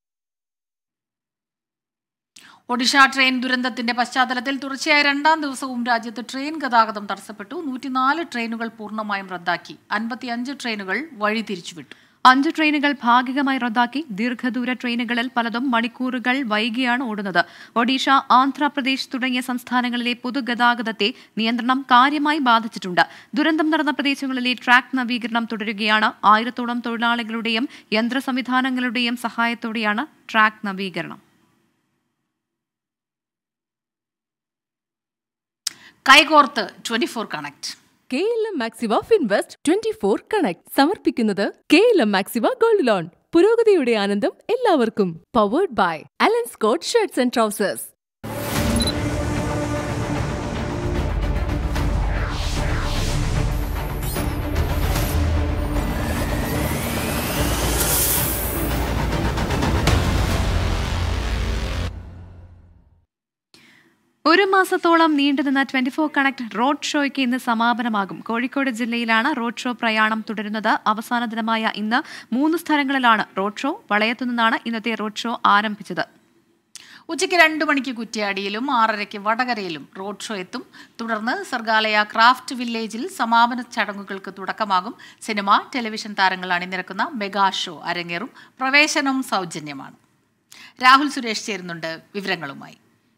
Odisha train ദുരന്തത്തിന്റെ പശ്ചാത്തലത്തിൽ തുടർച്ചയായ രണ്ടാം ദിവസവും രാജ്യത്ത് ട്രെയിൻ ഗതാഗതം തടസ്സപ്പെട്ടു നൂറ്റിനാല് ട്രെയിനുകൾ പൂർണ്ണമായും റദ്ദാക്കി അൻപത്തിയഞ്ച് ട്രെയിനുകൾ വഴി തിരിച്ചുവിട്ടു അഞ്ച് ട്രെയിനുകൾ ഭാഗികമായി റദ്ദാക്കി ദീർഘദൂര ട്രെയിനുകളിൽ പലതും മണിക്കൂറുകൾ വൈകിയാണ് ഓടുന്നത് ഒഡീഷ ആന്ധ്രാപ്രദേശ് തുടങ്ങിയ സംസ്ഥാനങ്ങളിലെ പൊതുഗതാഗതത്തെ നിയന്ത്രണം കാര്യമായി ബാധിച്ചിട്ടുണ്ട് ദുരന്തം നടന്ന പ്രദേശങ്ങളിലെ ട്രാക്ക് നവീകരണം തുടരുകയാണ് ആയിരത്തോളം തൊഴിലാളികളുടെയും യന്ത്ര സംവിധാനങ്ങളുടെയും സഹായത്തോടെയാണ് ട്രാക്ക് നവീകരണം കൈകോർത്ത് twenty four connect K L M Maxiva Finvest twenty four connect സമർപ്പിക്കുന്നത് K L M Maxiva gold loan പുരോഗതിയുടെ ആനന്ദം എല്ലാവർക്കും powered by Allen Scott shirts and trousers ഒരു മാസത്തോളം നീണ്ടുനിന്ന ട്വന്റി ഫോർ കണക്ട് റോഡ് ഷോയ്ക്ക് ഇന്ന് സമാപനമാകും കോഴിക്കോട് ജില്ലയിലാണ് റോഡ് ഷോ പ്രയാണം തുടരുന്നത് അവസാന ദിനമായ ഇന്ന് മൂന്ന് സ്ഥലങ്ങളിലാണ് റോഡ് ഷോ വളയത്തു നിന്നാണ് ഇന്നത്തെ റോഡ് ഷോ ആരംഭിച്ചത് ഉച്ചയ്ക്ക് രണ്ടു മണിക്ക് കുറ്റ്യാടിയിലും ആറരയ്ക്ക് വടകരയിലും റോഡ് ഷോ എത്തും തുടർന്ന് സർഗാലയ ക്രാഫ്റ്റ് വില്ലേജിൽ സമാപന ചടങ്ങുകൾക്ക് തുടക്കമാകും സിനിമ ടെലിവിഷൻ താരങ്ങൾ അണിനിരക്കുന്ന മെഗാ ഷോ അരങ്ങേറും പ്രവേശനം സൗജന്യമാണ് രാഹുൽ സുരേഷ് ചേരുന്നുണ്ട് വിവരങ്ങളുമായി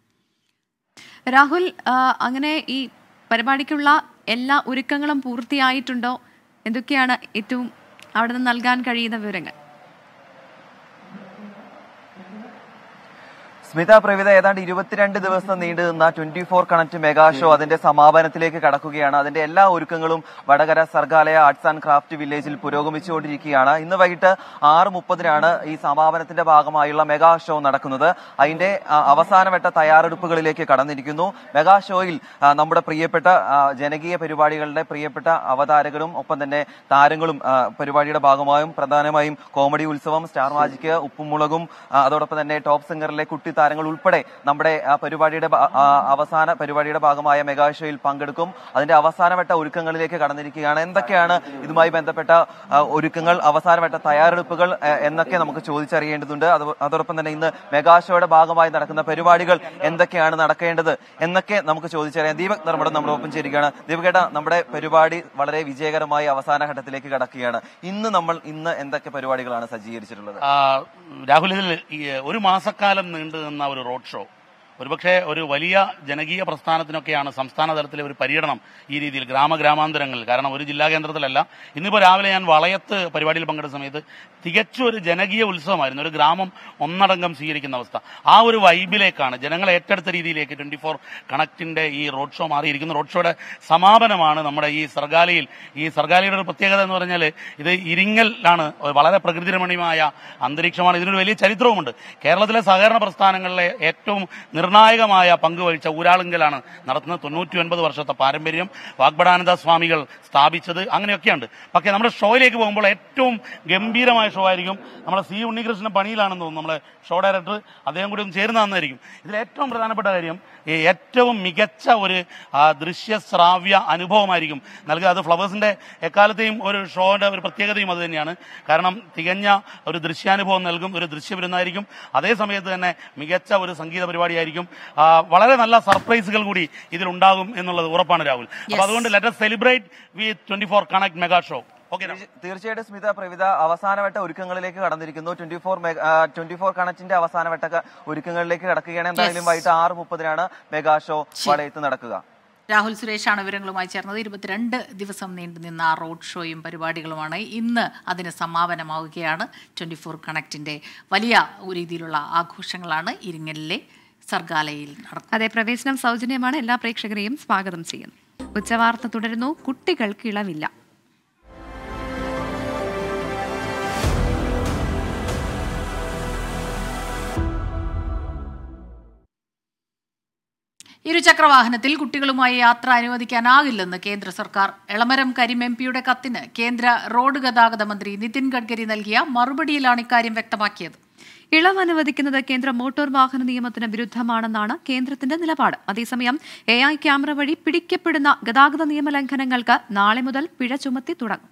രാഹുൽ ആ, അങ്ങനെ ഈ പരിപാടിക്കുള്ള എല്ലാ ഒരുക്കങ്ങളും പൂർത്തിയായിട്ടുണ്ടോ എന്തൊക്കെയാണ് ഏറ്റവും അവിടെ നിന്ന് നൽകാൻ കഴിയുന്ന വിവരങ്ങൾ സ്മിത പ്രവിത ഏതാണ്ട് ഇരുപത്തിരണ്ട് ദിവസം നീണ്ടു നിന്ന twenty four connect mega show അതിന്റെ സമാപനത്തിലേക്ക് കടക്കുകയാണ് അതിന്റെ എല്ലാ ഒരുക്കങ്ങളും Vadakara Sargalaya arts and craft വില്ലേജിൽ പുരോഗമിച്ചുകൊണ്ടിരിക്കുകയാണ് ഇന്ന് വൈകിട്ട് ആറ് മുപ്പതിനാണ് ഈ സമാപനത്തിന്റെ ഭാഗമായുള്ള മെഗാ ഷോ നടക്കുന്നത് അതിന്റെ ആ, അവസാനവട്ട തയ്യാറെടുപ്പുകളിലേക്ക് കടന്നിരിക്കുന്നു മെഗാ ഷോയിൽ ആ, നമ്മുടെ പ്രിയപ്പെട്ട ആ, ജനകീയ പരിപാടികളുടെ പ്രിയപ്പെട്ട അവതാരകരും ഒപ്പം തന്നെ താരങ്ങളും ആ, പരിപാടിയുടെ ഭാഗമായും പ്രധാനമായും കോമഡി ഉത്സവം സ്റ്റാർ മാജിക് ഉപ്പും മുളകും ആ, അതോടൊപ്പം തന്നെ ടോപ്പ് സിംഗറിലെ കുട്ടി താരങ്ങൾ ഉൾപ്പെടെ നമ്മുടെ ആ, പരിപാടിയുടെ ഭ- ആ, അവസാന പരിപാടിയുടെ ഭാഗമായ മെഗാ ഷോയിൽ പങ്കെടുക്കും അതിന്റെ അവസാനവട്ട ഒരുക്കങ്ങളിലേക്ക് കടന്നിരിക്കുകയാണ് എന്തൊക്കെയാണ് ഇതുമായി ബന്ധപ്പെട്ട ആ, ഒരുക്കങ്ങൾ അവസാനവട്ട തയ്യാറെടുപ്പുകൾ ആ, എന്നൊക്കെ നമുക്ക് ചോദിച്ചറിയേണ്ടതുണ്ട് അത് അതോടൊപ്പം തന്നെ ഇന്ന് മെഗാ ഷോയുടെ ഭാഗമായി നടക്കുന്ന പരിപാടികൾ എന്തൊക്കെയാണ് നടക്കേണ്ടത് എന്നൊക്കെ നമുക്ക് ചോദിച്ചറിയാം ദീപക് നിർമ്മടം നമ്മുടെ ഒപ്പം ചേരുകയാണ് ദീപകേട്ട നമ്മുടെ പരിപാടി വളരെ വിജയകരമായി അവസാന ഘട്ടത്തിലേക്ക് കടക്കുകയാണ് ഇന്ന് നമ്മൾ ഇന്ന് എന്തൊക്കെ പരിപാടികളാണ് സജ്ജീകരിച്ചിട്ടുള്ളത് ആ, രാഹുൽ ഇതിൽ ഈ ഒരു മാസക്കാലം നീണ്ടു നിന്ന ഒരു റോഡ് ഷോ ഒരുപക്ഷെ ഒരു വലിയ ജനകീയ പ്രസ്ഥാനത്തിനൊക്കെയാണ് സംസ്ഥാന തലത്തിലെ ഒരു പര്യടനം ഈ രീതിയിൽ ഗ്രാമഗ്രാമാന്തരങ്ങളിൽ കാരണം ഒരു ജില്ലാ കേന്ദ്രത്തിലല്ല ഇന്നിപ്പോൾ രാവിലെ ഞാൻ വളയത്ത് പരിപാടിയിൽ പങ്കെടുത്ത സമയത്ത് തികച്ചും ഒരു ജനകീയ ഉത്സവമായിരുന്നു ഒരു ഗ്രാമം ഒന്നടങ്കം സ്വീകരിക്കുന്ന അവസ്ഥ ആ ഒരു വൈബിലേക്കാണ് ജനങ്ങളെ ഏറ്റെടുത്ത രീതിയിലേക്ക് ട്വന്റി ഫോർ കണക്റ്റിന്റെ ഈ റോഡ് ഷോ മാറിയിരിക്കുന്നു റോഡ് ഷോയുടെ സമാപനമാണ് നമ്മുടെ ഈ സർഗാലയിൽ ഈ സർഗാലയുടെ ഒരു പ്രത്യേകത എന്ന് പറഞ്ഞാൽ ഇത് ഇരിങ്ങലാണ് വളരെ പ്രകൃതി രമണീയമായ അന്തരീക്ഷമാണ് ഇതിനൊരു വലിയ ചരിത്രവുമുണ്ട് കേരളത്തിലെ സഹകരണ പ്രസ്ഥാനങ്ങളിലെ ഏറ്റവും നിർണായകമായ പങ്ക് വഹിച്ച ഊരാളുങ്കലാണ് നടത്തുന്നത് തൊണ്ണൂറ്റി ഒൻപത് വർഷത്തെ പാരമ്പര്യം വാഗ്ബടാനന്ദ സ്വാമികൾ സ്ഥാപിച്ചത് അങ്ങനെയൊക്കെയുണ്ട് പക്ഷേ നമ്മുടെ ഷോയിലേക്ക് പോകുമ്പോൾ ഏറ്റവും ഗംഭീരമായ ഷോ ആയിരിക്കും നമ്മുടെ സി ഉണ്ണികൃഷ്ണൻ പണിയിലാണെന്ന് തോന്നുന്നു നമ്മുടെ ഷോ ഡയറക്ടർ അദ്ദേഹം കൂടി ഒന്ന് ചേർന്ന് തന്നായിരിക്കും ഇതിൽ ഏറ്റവും പ്രധാനപ്പെട്ട കാര്യം ഈ ഏറ്റവും മികച്ച ഒരു ആ, ദൃശ്യ ശ്രാവ്യ അനുഭവമായിരിക്കും നൽകുക അത് ഫ്ലവേഴ്സിന്റെ എക്കാലത്തെയും ഒരു ഷോയുടെ ഒരു പ്രത്യേകതയും അത് തന്നെയാണ് കാരണം തികഞ്ഞ ഒരു ദൃശ്യാനുഭവം നൽകും ഒരു ദൃശ്യവിരുന്നായിരിക്കും അതേ സമയത്ത് തന്നെ മികച്ച ഒരു സംഗീത പരിപാടിയായിരിക്കും ആ, വളരെ നല്ല സർപ്രൈസുകൾ കൂടി ഇതിലുണ്ടാകും എന്നുള്ളത് ഉറപ്പാണ് രാഹുൽ അപ്പൊ അതുകൊണ്ട് let celebrate with twenty four connect mega show okay തീർച്ചയായിട്ടും സ്മിത പ്രവിത അവസാനവട്ട ഒരുക്കങ്ങളിലേക്ക് കടന്നിരിക്കുന്നു ട്വന്റി ഫോർ ട്വന്റി ഫോർ കണക്റ്റിന്റെ അവസാനവട്ട ക- ഒരുക്കങ്ങളിലേക്ക് കടക്കുകയാണ് എന്തായാലും വൈകിട്ട് ആറ് മുപ്പതിനാണ് മെഗാ ഷോ വളയത്ത് നടക്കുക രാഹുൽ സുരേഷാണ് വിവരങ്ങളുമായി ചേർന്നത് ഇരുപത്തിരണ്ട് ദിവസം നീണ്ടുനിന്ന ആ റോഡ് ഷോയും പരിപാടികളുമാണ് ഇന്ന് അതിന് സമാപനമാവുകയാണ് ട്വന്റി ഫോർ കണക്റ്റിന്റെ വലിയ രീതിയിലുള്ള ആഘോഷങ്ങളാണ് ഇരിങ്ങലിലെ സർഗാലയിൽ നടക്കുന്നത് അതെ പ്രവേശനം സൗജന്യമാണ് എല്ലാ പ്രേക്ഷകരെയും സ്വാഗതം ചെയ്യുന്നു ഉച്ചവാർത്ത തുടരുന്നു കുട്ടികൾക്ക് ഇളവില്ല ഇരുചക്രവാഹനത്തിൽ കുട്ടികളുമായി യാത്ര അനുവദിക്കാനാകില്ലെന്ന് കേന്ദ്ര സർക്കാർ എളമരം കരീം എം പിയുടെ കത്തിന് കേന്ദ്ര റോഡ് ഗതാഗത മന്ത്രി നിതിൻ ഗഡ്കരി നൽകിയ മറുപടിയിലാണ് ഇക്കാര്യം വ്യക്തമാക്കിയത് ഇളവ് അനുവദിക്കുന്നത് കേന്ദ്ര മോട്ടോർ വാഹന നിയമത്തിന് വിരുദ്ധമാണെന്നാണ് കേന്ദ്രത്തിന്റെ നിലപാട് അതേസമയം എ ഐ ക്യാമറ വഴി പിടിക്കപ്പെടുന്ന ഗതാഗത നിയമ ലംഘനങ്ങൾക്ക് നാളെ മുതൽ പിഴ ചുമത്തി തുടങ്ങും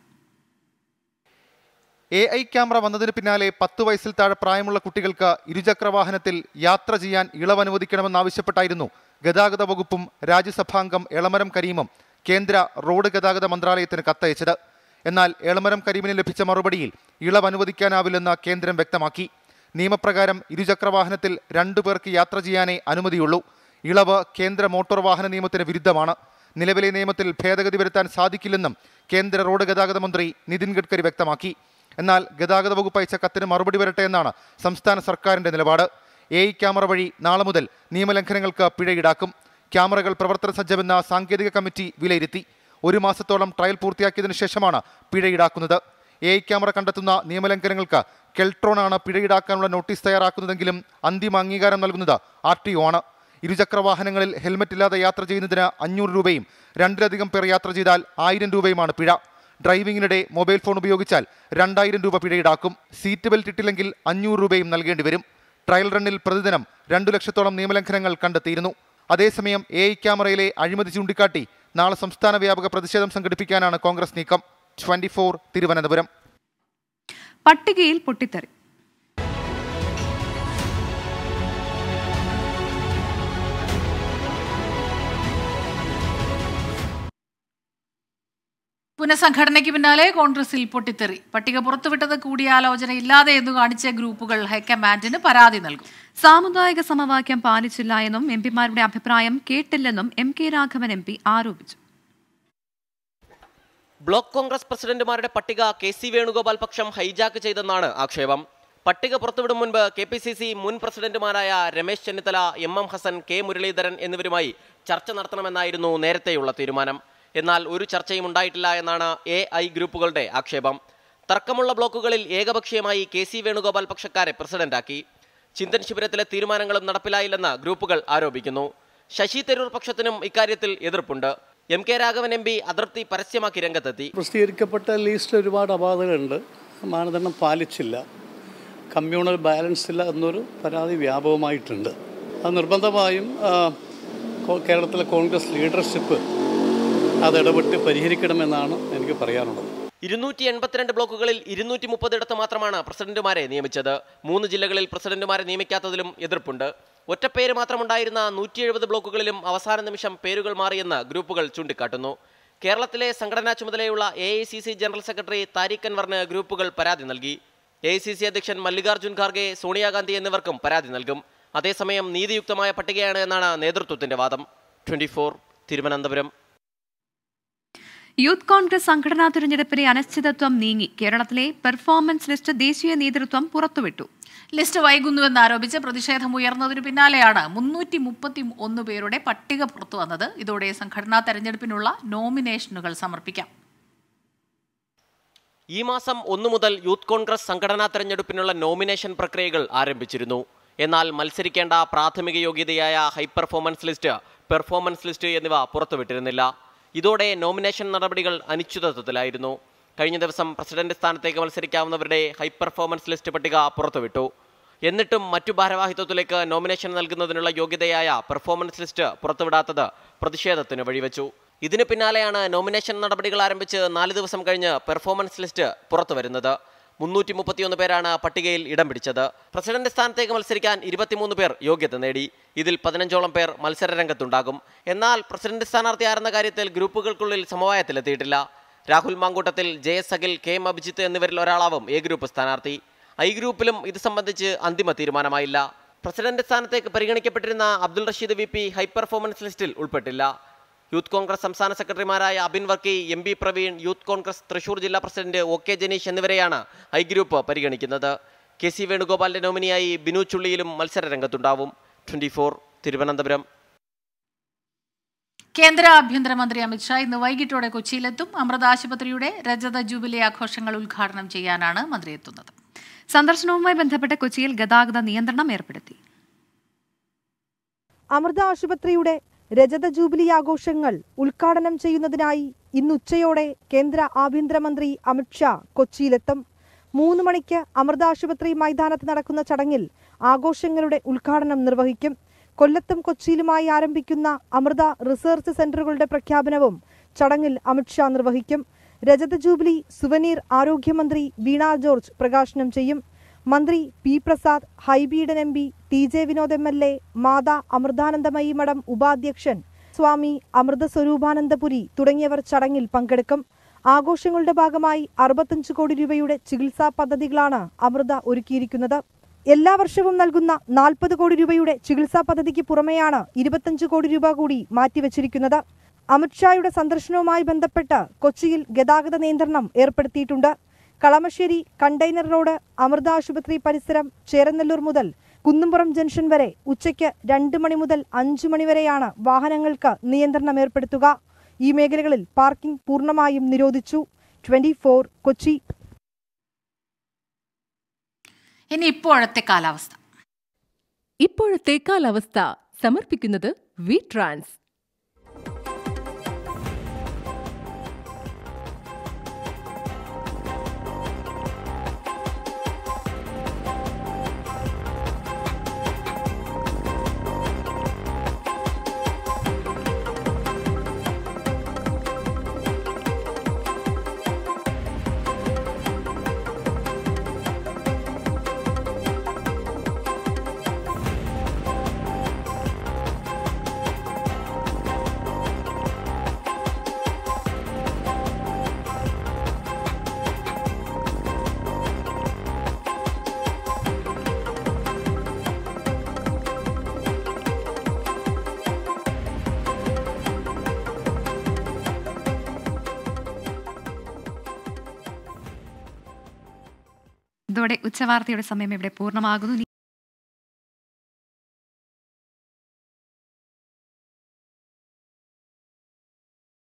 എ ഐ ക്യാമറ വന്നതിന് പിന്നാലെ പത്ത് വയസ്സിൽ താഴെ പ്രായമുള്ള കുട്ടികൾക്ക് ഇരുചക്രവാഹനത്തിൽ യാത്ര ചെയ്യാൻ ഇളവ് അനുവദിക്കണമെന്നാവശ്യപ്പെട്ടായിരുന്നു ഗതാഗത വകുപ്പും രാജ്യസഭാംഗം എളമരം കരീമും കേന്ദ്ര റോഡ് ഗതാഗത മന്ത്രാലയത്തിന് കത്തയച്ചത് എന്നാൽ എളമരം കരീമിന് ലഭിച്ച മറുപടിയിൽ ഇളവ് അനുവദിക്കാനാവില്ലെന്ന് കേന്ദ്രം വ്യക്തമാക്കി നിയമപ്രകാരം ഇരുചക്രവാഹനത്തിൽ രണ്ടു പേർക്ക് യാത്ര ചെയ്യാനേ അനുമതിയുള്ളൂ ഇളവ് കേന്ദ്ര മോട്ടോർ വാഹന നിയമത്തിന് വിരുദ്ധമാണ് നിലവിലെ നിയമത്തിൽ ഭേദഗതി വരുത്താൻ സാധിക്കില്ലെന്നും കേന്ദ്ര റോഡ് ഗതാഗത മന്ത്രി നിതിൻ ഗഡ്കരി വ്യക്തമാക്കി എന്നാൽ ഗതാഗത വകുപ്പ് അയച്ച കത്തിന് മറുപടി വരട്ടെ എന്നാണ് സംസ്ഥാന സർക്കാരിന്റെ നിലപാട് എ ഐ ക്യാമറ വഴി നാളെ മുതൽ നിയമലംഘനങ്ങൾക്ക് പിഴ ഈടാക്കും ക്യാമറകൾ പ്രവർത്തന സജ്ജമെന്ന സാങ്കേതിക കമ്മിറ്റി വിലയിരുത്തി ഒരു മാസത്തോളം ട്രയൽ പൂർത്തിയാക്കിയതിനു ശേഷമാണ് പിഴ ഈടാക്കുന്നത് എ ഐ ക്യാമറ കണ്ടെത്തുന്ന നിയമലംഘനങ്ങൾക്ക് കെൽട്രോണാണ് പിഴ ഈടാക്കാനുള്ള നോട്ടീസ് തയ്യാറാക്കുന്നതെങ്കിലും അന്തിമ അംഗീകാരം നൽകുന്നത് ആർ ടി ഒ ആണ് ഇരുചക്ര വാഹനങ്ങളിൽ ഹെൽമറ്റ് ഇല്ലാതെ യാത്ര ചെയ്യുന്നതിന് അഞ്ഞൂറ് രൂപയും രണ്ടിലധികം പേർ യാത്ര ചെയ്താൽ ആയിരം രൂപയുമാണ് പിഴ ഡ്രൈവിംഗിനിടെ മൊബൈൽ ഫോൺ ഉപയോഗിച്ചാൽ രണ്ടായിരം രൂപ പിഴ ഈടാക്കും സീറ്റ് ബെൽറ്റ് ഇട്ടില്ലെങ്കിൽ അഞ്ഞൂറ് രൂപയും നൽകേണ്ടി വരും ട്രയൽ റണ്ണിൽ പ്രതിദിനം രണ്ടു ലക്ഷത്തോളം നിയമലംഘനങ്ങൾ കണ്ടെത്തിയിരുന്നു അതേസമയം എ ഐ ക്യാമറയിലെ അഴിമതി ചൂണ്ടിക്കാട്ടി നാളെ സംസ്ഥാന വ്യാപക പ്രതിഷേധം സംഘടിപ്പിക്കാനാണ് കോൺഗ്രസ് നീക്കം ട്വന്റി തിരുവനന്തപുരം പട്ടികയിൽ പൊട്ടിത്തെറി പുനഃസംഘടനയ്ക്ക് പിന്നാലെ കോൺഗ്രസിൽ പൊട്ടിത്തെറി പട്ടിക പുറത്തുവിട്ടത് കൂടിയാലോചന ഇല്ലാതെ എന്ന് കാണിച്ച ഗ്രൂപ്പുകൾ ഹൈക്കമാൻഡിന് പരാതി നൽകും സാമുദായിക സമവാക്യം പാലിച്ചില്ല എന്നും എം പിമാരുടെ അഭിപ്രായം കേട്ടില്ലെന്നും M K Raghavan M P ആരോപിച്ചു ബ്ലോക്ക് കോൺഗ്രസ് പ്രസിഡന്റുമാരുടെ പട്ടിക കെ സി വേണുഗോപാൽ പക്ഷം ഹൈജാക്ക് ചെയ്തെന്നാണ് ആക്ഷേപം പട്ടിക പുറത്തുവിടും മുൻപ് കെ പി സി സി മുൻ പ്രസിഡന്റുമാരായ Ramesh Chennithala M M Hassan K Muraleedharan എന്നിവരുമായി ചർച്ച നടത്തണമെന്നായിരുന്നു നേരത്തെയുള്ള തീരുമാനം എന്നാൽ ഒരു ചർച്ചയും ഉണ്ടായിട്ടില്ല എന്നാണ് എ ഐ ഗ്രൂപ്പുകളുടെ ആക്ഷേപം തർക്കമുള്ള ബ്ലോക്കുകളിൽ ഏകപക്ഷീയമായി കെ സി വേണുഗോപാൽ പക്ഷക്കാരെ പ്രസിഡന്റാക്കി ചിന്തൻ ശിബിരത്തിലെ തീരുമാനങ്ങളും നടപ്പിലായില്ലെന്ന് ഗ്രൂപ്പുകൾ ആരോപിക്കുന്നു ശശി തരൂർ പക്ഷത്തിനും ഇക്കാര്യത്തിൽ എതിർപ്പുണ്ട് M K Raghavan M P അതിർത്തി പരസ്യമാക്കി രംഗത്തെത്തി പ്രസിദ്ധീകരിക്കപ്പെട്ട ലിസ്റ്റിൽ ഒരുപാട് അപാകതകളുണ്ട് മാനദണ്ഡം പാലിച്ചില്ല കമ്മ്യൂണൽ ബാലൻസ് ഇല്ല എന്നൊരു പരാതി വ്യാപകമായിട്ടുണ്ട് അത് നിർബന്ധമായും ആ, കോ- കേരളത്തിലെ കോൺഗ്രസ് ലീഡർഷിപ്പ് അത് ഇടപെട്ട് പരിഹരിക്കണമെന്നാണ് എനിക്ക് പറയാനുള്ളത് ഇരുന്നൂറ്റി എൺപത്തിരണ്ട് ബ്ലോക്കുകളിൽ ഇരുന്നൂറ്റി മുപ്പതിടത്ത് മാത്രമാണ് പ്രസിഡന്റുമാരെ നിയമിച്ചത് മൂന്ന് ജില്ലകളിൽ പ്രസിഡന്റുമാരെ നിയമിക്കാത്തതിലും എതിർപ്പുണ്ട് ഒറ്റപ്പേര് മാത്രമുണ്ടായിരുന്ന നൂറ്റി എഴുപത് ബ്ലോക്കുകളിലും അവസാന നിമിഷം പേരുകൾ മാറിയെന്ന് ഗ്രൂപ്പുകൾ ചൂണ്ടിക്കാട്ടുന്നു കേരളത്തിലെ സംഘടനാ ചുമതലയുള്ള A I C C general secretary Tariq അൻവറിന് ഗ്രൂപ്പുകൾ പരാതി നൽകി എ ഐ സി സി അധ്യക്ഷൻ മല്ലികാർജ്ജുൻ ഖാർഗെ സോണിയാഗാന്ധി എന്നിവർക്കും പരാതി നൽകും അതേസമയം നീതിയുക്തമായ പട്ടികയാണ് എന്നാണ് നേതൃത്വത്തിന്റെ വാദം ട്വന്റി തിരുവനന്തപുരം യൂത്ത് കോൺഗ്രസ് സംഘടനാ തിരഞ്ഞെടുപ്പിലെ അനിശ്ചിതത്വം നീങ്ങി കേരളത്തിലെ പെർഫോമൻസ് ലിസ്റ്റ് ദേശീയ നേതൃത്വം പുറത്തുവിട്ടു ലിസ്റ്റ് വൈകുന്നുവെന്ന് ആരോപിച്ച് പ്രതിഷേധം ഉയർന്നതിനു പിന്നാലെയാണ് മുന്നൂറ്റി മുപ്പത്തി ഒന്ന് പേരുടെ പട്ടിക പുറത്തു വന്നത് ഇതോടെ സംഘടനാ തെരഞ്ഞെടുപ്പിനുള്ള നോമിനേഷനുകൾ സമർപ്പിക്കാം ഈ മാസം ഒന്നു മുതൽ യൂത്ത് കോൺഗ്രസ് സംഘടനാ തെരഞ്ഞെടുപ്പിനുള്ള നോമിനേഷൻ പ്രക്രിയകൾ ആരംഭിച്ചിരുന്നു എന്നാൽ മത്സരിക്കേണ്ട പ്രാഥമിക യോഗ്യതയായ high performance list performance list എന്നിവ പുറത്തുവിട്ടിരുന്നില്ല ഇതോടെ നോമിനേഷൻ നടപടികൾ അനിശ്ചിതത്വത്തിലായിരുന്നു കഴിഞ്ഞ ദിവസം പ്രസിഡന്റ് സ്ഥാനത്തേക്ക് മത്സരിക്കാവുന്നവരുടെ ഹൈ പെർഫോമൻസ് ലിസ്റ്റ് പട്ടിക പുറത്തുവിട്ടു എന്നിട്ടും മറ്റു ഭാരവാഹിത്വത്തിലേക്ക് നോമിനേഷൻ നൽകുന്നതിനുള്ള യോഗ്യതയായ പെർഫോമൻസ് ലിസ്റ്റ് പുറത്തുവിടാത്തത് പ്രതിഷേധത്തിന് വഴിവെച്ചു ഇതിന് പിന്നാലെയാണ് നോമിനേഷൻ നടപടികൾ ആരംഭിച്ച് നാല് ദിവസം കഴിഞ്ഞ് പെർഫോമൻസ് ലിസ്റ്റ് പുറത്തു വരുന്നത് മുന്നൂറ്റി മുപ്പത്തിയൊന്ന് പേരാണ് പട്ടികയിൽ ഇടം പിടിച്ചത് പ്രസിഡന്റ് സ്ഥാനത്തേക്ക് മത്സരിക്കാൻ ഇരുപത്തിമൂന്ന് പേർ യോഗ്യത നേടി ഇതിൽ പതിനഞ്ചോളം പേർ മത്സര രംഗത്തുണ്ടാകും എന്നാൽ പ്രസിഡന്റ് സ്ഥാനാർത്ഥി ആരെന്ന കാര്യത്തിൽ ഗ്രൂപ്പുകൾക്കുള്ളിൽ സമവായത്തിലെത്തിയിട്ടില്ല Rahul Mankoottathil J S Akhil K M Abhijith എന്നിവരിൽ ഒരാളാവും എ ഗ്രൂപ്പ് സ്ഥാനാർത്ഥി ഐ ഗ്രൂപ്പിലും ഇത് സംബന്ധിച്ച് അന്തിമ തീരുമാനമായില്ല പ്രസിഡന്റ് സ്ഥാനത്തേക്ക് പരിഗണിക്കപ്പെട്ടിരുന്ന Abdul Rasheed V P high performance ലിസ്റ്റിൽ ഉൾപ്പെട്ടില്ല യൂത്ത് കോൺഗ്രസ് സംസ്ഥാന സെക്രട്ടറിമാരായ Abin Varkey M B Praveen youth Congress Thrissur ജില്ലാ പ്രസിഡന്റ് ഒ കെ ജനീഷ് എന്നിവരെയാണ് ഐ ഗ്രൂപ്പ് പരിഗണിക്കുന്നത് കെ സി വേണുഗോപാലിന്റെ നോമിനിയായി ബിനു ചുള്ളിയിലും മത്സര രംഗത്തുണ്ടാവും ട്വന്റി തിരുവനന്തപുരം കേന്ദ്ര ആഭ്യന്തരമന്ത്രി അമിത്ഷാ ഇന്ന് വൈകിട്ടോടെ കൊച്ചിയിലെത്തും അമൃത ആശുപത്രിയുടെ രജത ജൂബിലി ആഘോഷങ്ങൾ ഉദ്ഘാടനം ചെയ്യാനാണ് മന്ത്രി എത്തുന്നത് സന്ദർശനവുമായി ബന്ധപ്പെട്ട് കൊച്ചിയിൽ ഗതാഗത നിയന്ത്രണം ഏർപ്പെടുത്തി അമൃത ആശുപത്രിയുടെ രജത ജൂബിലി ആഘോഷങ്ങൾ ഉദ്ഘാടനം ചെയ്യുന്നതിനായി ഇന്ന് ഉച്ചയോടെ കേന്ദ്ര ആഭ്യന്തരമന്ത്രി അമിത്ഷാ കൊച്ചിയിലെത്തും മൂന്ന് മണിക്ക് അമൃത ആശുപത്രി മൈതാനത്ത് നടക്കുന്ന ചടങ്ങിൽ ആഘോഷങ്ങളുടെ ഉദ്ഘാടനം നിർവഹിക്കും കൊല്ലത്തും കൊച്ചിയിലുമായി ആരംഭിക്കുന്ന അമൃത റിസർച്ച് സെന്ററുകളുടെ പ്രഖ്യാപനവും ചടങ്ങിൽ അമിത്ഷാ നിർവഹിക്കും രജത ജൂബിലി സുവനീർ ആരോഗ്യമന്ത്രി വീണ ജോർജ് പ്രകാശനം ചെയ്യും മന്ത്രി P Prasad Hibi Eden M P T J Vinod M L A Mata Amritanandamayi മഠം ഉപാധ്യക്ഷൻ സ്വാമി അമൃത സ്വരൂപാനന്ദപുരി തുടങ്ങിയവർ ചടങ്ങിൽ പങ്കെടുക്കും ആഘോഷങ്ങളുടെ ഭാഗമായി അറുപത്തഞ്ച് കോടി രൂപയുടെ ചികിത്സാ പദ്ധതികളാണ് അമൃത ഒരുക്കിയിരിക്കുന്നത് എല്ലാ വർഷവും നൽകുന്ന നാൽപ്പത് കോടി രൂപയുടെ ചികിത്സാ പദ്ധതിക്ക് പുറമെയാണ് ഇരുപത്തഞ്ച് കോടി രൂപ കൂടി മാറ്റിവെച്ചിരിക്കുന്നത് അമിത്ഷായുടെ സന്ദർശനവുമായി ബന്ധപ്പെട്ട് കൊച്ചിയിൽ ഗതാഗത നിയന്ത്രണം ഏർപ്പെടുത്തിയിട്ടുണ്ട് കളമശ്ശേരി കണ്ടെയ്നർ റോഡ് അമൃത ആശുപത്രി പരിസരം ചേരനെല്ലൂർ മുതൽ കുന്നുംപുറം ജംഗ്ഷൻ വരെ ഉച്ചയ്ക്ക് രണ്ട് മണി മുതൽ അഞ്ചു മണി വരെയാണ് വാഹനങ്ങൾക്ക് നിയന്ത്രണം ഏർപ്പെടുത്തുക ഈ മേഖലകളിൽ പാർക്കിംഗ് പൂർണ്ണമായും നിരോധിച്ചു ട്വന്റി കൊച്ചി ഇനി ഇപ്പോഴത്തെ കാലാവസ്ഥ ഇപ്പോഴത്തെ കാലാവസ്ഥ സമർപ്പിക്കുന്നത് വി ട്രാൻസ് ഇതോടെ ഉച്ചവാർത്തയുടെ സമയം ഇവിടെ പൂർണ്ണമാകുന്നു